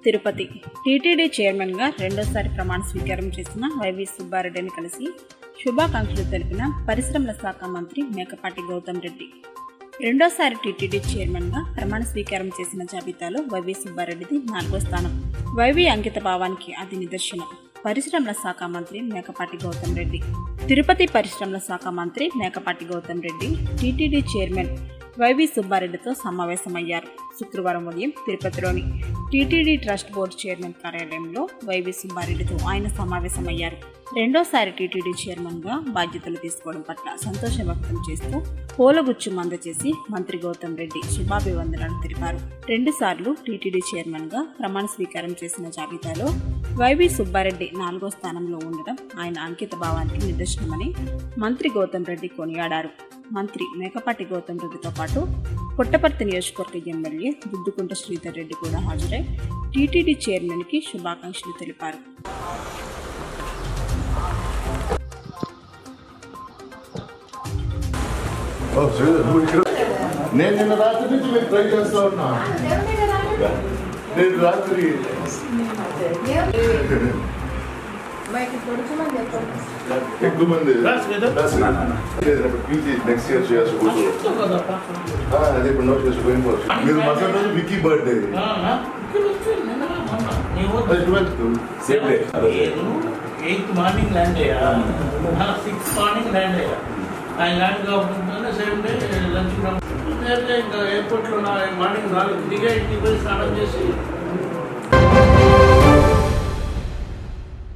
Tirupati TTD చైర్మన్గా రెండోసారి ప్రమాణ స్వీకారం చేసిన వైవి సుబ్బారెడ్డిని కలిసి శుభాకాంక్షలు తెలిపిన పరిశ్రమల శాఖ మంత్రి మేకపాటి గౌతమ్ రెడ్డి రెండోసారి టీటీడీ చైర్మన్గా ప్రమాణ స్వీకారం చేసిన జాబితాలో వైవి సుబ్బారెడ్డిది నాలుగో స్థానం వైవి అంకిత భావానికి అది నిదర్శనం పరిశ్రమల శాఖ మంత్రి మేకపాటి గౌతమ్ రెడ్డి తిరుపతి పరిశ్రమల శాఖ మంత్రి Mekapati Goutham Reddy TTD chairman YV సుబ్బారెడ్డితో సమావేశమయ్యారు శుక్రవారం ఉదయం తిరుపతిలోని టీటీడీ ట్రస్ట్ బోర్డు చైర్మన్ కార్యాలయంలో వైవి సుబ్బారెడ్డితో ఆయన సమావేశమయ్యారు రెండోసారి టీటీడీ చైర్మన్గా బాధ్యతలు తీసుకోవడం పట్ల సంతోషం వ్యక్తం చేస్తూ పూలగుచ్చు అందజేసి మంత్రి గౌతమ్ రెడ్డి శుభాభివందనాలు తెలిపారు రెండుసార్లు టీటీడీ చైర్మన్గా ప్రమాణ స్వీకారం చేసిన జాబితాలో వైవి సుబ్బారెడ్డి నాలుగో స్థానంలో ఉండడం ఆయన అంకిత భావానికి నిదర్శనమని మంత్రి గౌతమ్ రెడ్డి కొనియాడారు మంత్రి మేకపాటి గౌతమ్ రెడ్డితో పాటు పుట్టపర్తి నియోజకవర్గ ఎమ్మెల్యే దుద్దుకుంట శ్రీధర్ రెడ్డి కూడా హాజరై టీటీడీ చైర్మన్కి శుభాకాంక్షలు తెలిపారు ఓ, శ్రీధర్, నువ్వు ఇక్కడ నేను నిన్న రాత్రి నుంచి మీకు ట్రై చేస్తా ఉన్నా నేను రాత్రి ఎక్కువ మంది నెక్స్ట్ ఇయర్ చేసుకోవచ్చు ఆ, అదే ఇప్పుడు నోట్ చేసుకోని మీరు మసాలా రోజు విక్కీ బర్త్డే అది twelfth same day eighth morning land అయ్యా సిక్స్ మార్నింగ్ ల్యాండ్ అయ్యా ఆయన ల్యాండ్ కాకుండా సేమ్ డే లంచ్ నేరుగా ఇంకా ఎయిర్పోర్ట్లో నా మార్నింగ్ నాలుగు దిగా ఇంటికి పోయి స్నానం చేసి